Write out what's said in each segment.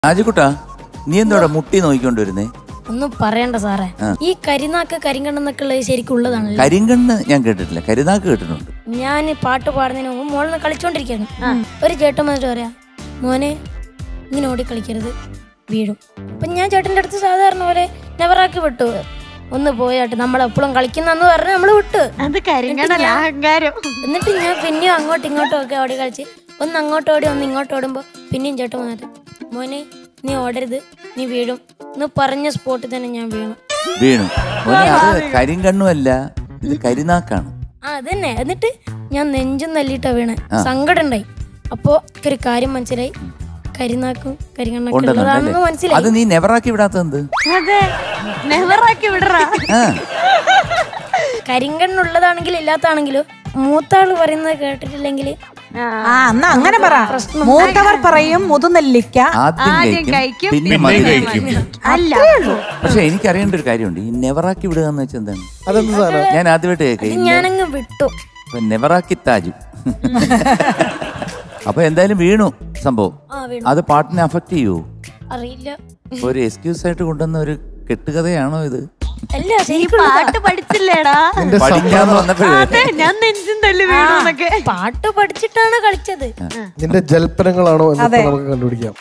രാജുക്കുട്ടാ നീ എന്തോടെ മുട്ടി നോക്കിക്കൊണ്ട് വരുന്നേ ഒന്നും പറയണ്ട സാറേ ഈ കരിനാക്ക് കരിങ്കണ്ണെന്നൊക്കെ ഉള്ളത് ശരിക്കും ഉള്ളതാണല്ലോ കരിങ്കണ്ണ് ഞാൻ കേട്ടിട്ടില്ല കരിനാക്ക് കേട്ടിട്ടുണ്ട് ഞാൻ പാട്ട് പാടുന്നതിന് മുമ്പ് മോളിന്ന് കളിച്ചോണ്ടിരിക്കുന്നു ഒരു ചേട്ടൻ വന്നിട്ട് പറയാ മോനെ ഇങ്ങനെ ഓടി കളിക്കരുത് വീഴും അപ്പൊ ഞാൻ ചേട്ടന്റെ അടുത്ത് സാധാരണ പോലെ നെവറാക്കി വിട്ടു ഒന്ന് പോയാട്ട് നമ്മളെപ്പോഴും കളിക്കുന്നെന്ന് പറഞ്ഞ് നമ്മൾ വിട്ടു അത് കരിങ്കടല അഹങ്കാരം എന്നിട്ട് ഞാൻ പിന്നെയും അങ്ങോട്ടും ഇങ്ങോട്ടും ഒക്കെ ഓടി കളിച്ച് ഒന്ന് അങ്ങോട്ട് ഓടി ഒന്ന് ഇങ്ങോട്ട് ഓടുമ്പോ പിന്നെയും ചേട്ടൻ വന്നിട്ട് മോനെ നീ ഓടരുത് നീ വീഴും എന്ന് പറഞ്ഞ സ്പോട്ടിൽ തന്നെ ഞാൻ വീണു വീണു മോനെ അത് കരിങ്കണ്ണുമല്ല ഇത് കരിനാക്കാണ് ആ അതന്നെ എന്നിട്ട് ഞാൻ നെഞ്ചും തല്ലിയിട്ടാ വീണേ സങ്കടം ഉണ്ടായി അപ്പോ ഒരു കാര്യം മനസ്സിലായി കരിനാക്കും കരികണ്ണൊക്കെ ഉണ്ടെന്നുണ്ട് ഉള്ളതാണെന്ന് അല്ലേ? അത് മനസ്സിലായി നീ നെവറാക്കി വിടാത്തത് അതെ നെവറാക്കി വിടറാ ആ കരിങ്കണ്ണുള്ളതാണെങ്കിലും ഇല്ലാത്താണെങ്കിലും മൂത്താള് പറയുന്നത് കേട്ടിട്ടില്ലെങ്കിൽ ആ എന്നാ അങ്ങനെ പറ മൂത്തവർ പറയും മുതുനെല്ലിക്ക ആദ്യം ആദ്യം കഴിക്കും കഴിക്കും, പിന്നെ പിന്നെ മധുരം കഴിക്കും. അല്ല പക്ഷെ എനിക്ക് അറിയേണ്ട ഒരു കാര്യമുണ്ട് ഈ നെവറാക്കി വിടുക എന്ന് വെച്ചാൽ എന്താണ് അതെന്ത് സാധനം ഞാൻ ആദ്യമായിട്ട് കേൾക്കാം ഞാനങ്ങ് വിട്ടു നെവറാക്കി താജു അപ്പൊ എന്തായാലും വീണു സംഭവം ആ വീണു അത് പാട്ടിനെ അഫക്റ്റ് ചെയ്യൂ അറിയില്ല ഒരു എക്സ്ക്യൂസ് ആയിട്ട് കൊണ്ടുവന്ന ഒരു കെട്ടുകഥയാണോ ഇത് അല്ല നീ ശരിക്കും പാട്ട് പഠിച്ചില്ലേടാ നിന്റെ പഠിക്കാൻ വന്നപ്പോഴേ അതെ ഞാൻ നെഞ്ചും തല്ലി വീണോന്നൊക്കെ പാട്ട് പഠിച്ചിട്ടാണ് കളിച്ചത് നിന്റെ ജൽപ്പനങ്ങളാണോ എന്ന് നമുക്ക് കണ്ടുപിടിക്കാം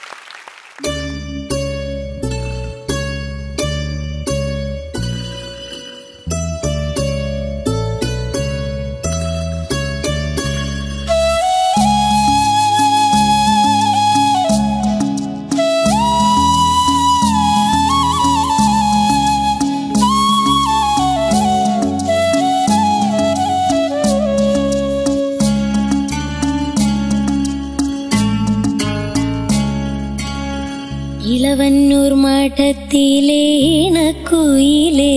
ഇളവന്നൂർ മഠത്തിലെ ഇണക്കുയിലേ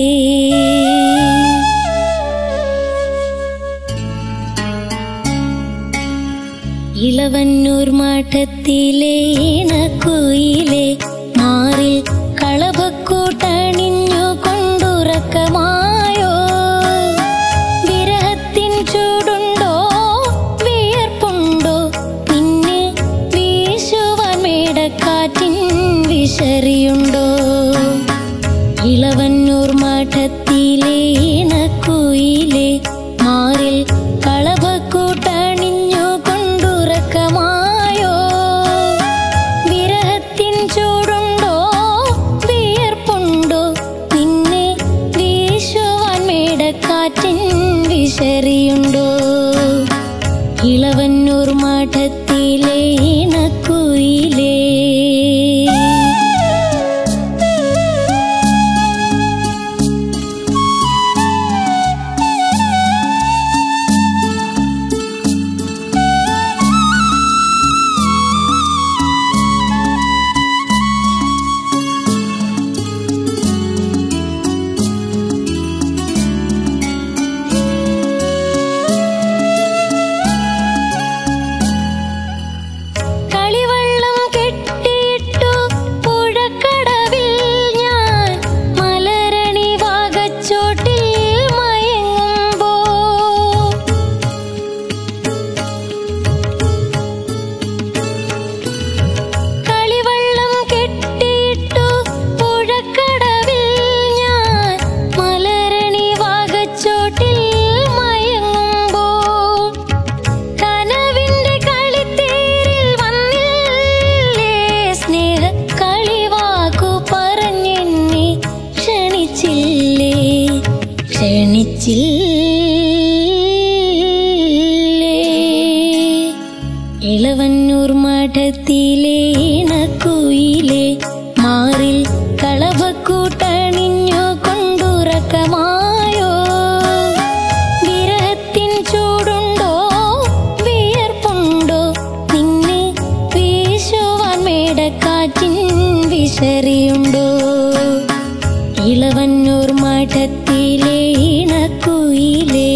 ഇളവന്നൂർ മഠത്തിലെ ഇണക്കുയിലെ മാറിൽ കളഭക്കൂട്ടണിഞ്ഞു കൊണ്ടുറക്കമായോ വിരഹത്തിൻ ചൂടുണ്ടോ വിയർപ്പുണ്ടോ പിന്നെ വീശുവാൻ മേടക്കാറ്റിൻ വിശറിയുണ്ടോ ഇളവന്നൂർ മഠത്തിലെ ഇണക്കുയിലെ മാറിൽ കളഭക്കൂട്ടണിഞ്ഞു കൊണ്ടുറക്കമായോ വിരഹത്തിൻ ചൂടുണ്ടോ വിയർപ്പുണ്ടോ പിന്നെ വീശുവാൻ മേടക്കാറ്റിൻ വിശറിയുണ്ടോ ഇളവന്നൂർ മഠത്തിലെ ഇണക്കുയിലേ കളിവള്ളം കെട്ടിയിട്ടു പുഴക്കടവിൽ ഞാൻ മലരണി വാകച്ചോട്ടിൽ മയങ്ങുമ്പോ കളിവള്ളം കെട്ടിയിട്ടു പുഴക്കടവിൽ ഞാൻ മലരണി വാകച്ചോട്ടിൽ മയങ്ങുമ്പോ കനവിന്റെ കളിത്തേരിൽ വന്നില്ലേ സ്നേഹ കളിവാക്കു പറഞ്ഞെന്നെ ക്ഷണിച്ചില്ലേ ക്ഷണിച്ചില്ലേ ഇളവന്നൂർ മഠത്തിലെ ഇണക്കുയിലെ മാറിൽ കളഭക്കൂട്ടണിഞ്ഞു കൊണ്ടുറക്കമായോ വിരഹത്തിൻ ചൂടുണ്ടോ വിയർപ്പുണ്ടോ നിന്നെ വീശുവാൻ മേടക്കാറ്റിൻ വിശറിയുണ്ടോ ഇളവന്നൂർ മഠത്തിലെ ഇണക്കുയിലേ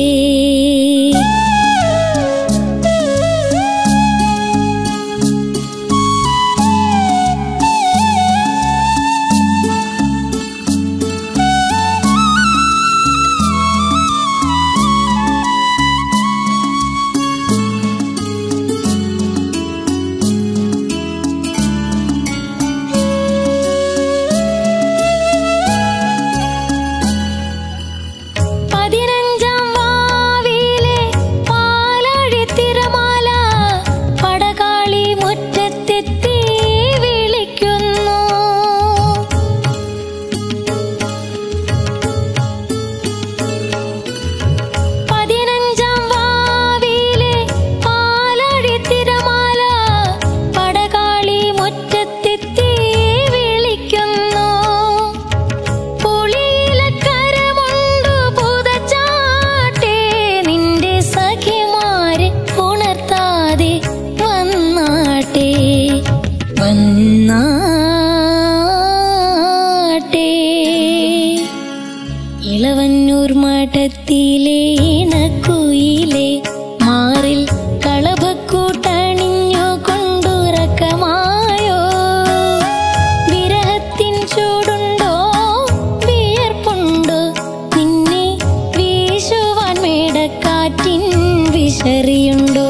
വിഷറിയുണ്ടോ